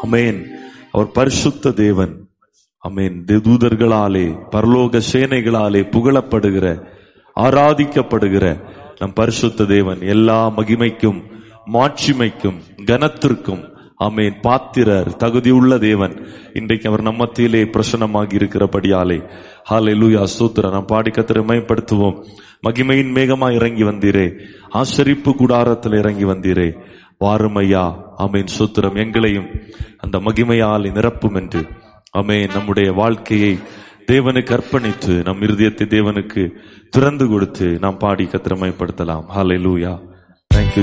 அமேன் அவர் பரிசுத்த தேவன் அமேன் தூதர்களாலே பரலோக சேனைகளாலே புகழப்படுகிற ஆராதிக்கப்படுகிற நம் பரிசுத்த தேவன் எல்லா மகிமைக்கும் மாட்சிமைக்கும் கனத்திற்கும் அமேன் பாத்திரர் தகுதியுள்ள தேவன் இன்றைக்கு அவர் நம்மத்திலே பிரசனமாகி இருக்கிறபடியாலே ஹாலே லூயா சூத்திர நாம் பாடி கத்திர மயப்படுத்துவோம் மகிமையின் மேகமா இறங்கி வந்தீரே ஆசரிப்பு கூடாரத்தில் இறங்கி வந்தீரே வாரும் ஐயா அமேன் சூத்திரம் எங்களையும் அந்த மகிமையால் நிரப்பும் என்று அமே நம்முடைய வாழ்க்கையை தேவனுக்கு அர்ப்பணித்து நம் இருதயத்தை தேவனுக்கு திறந்து கொடுத்து நாம் பாடி கத்திரமைப்படுத்தலாம் ஹாலே லூயா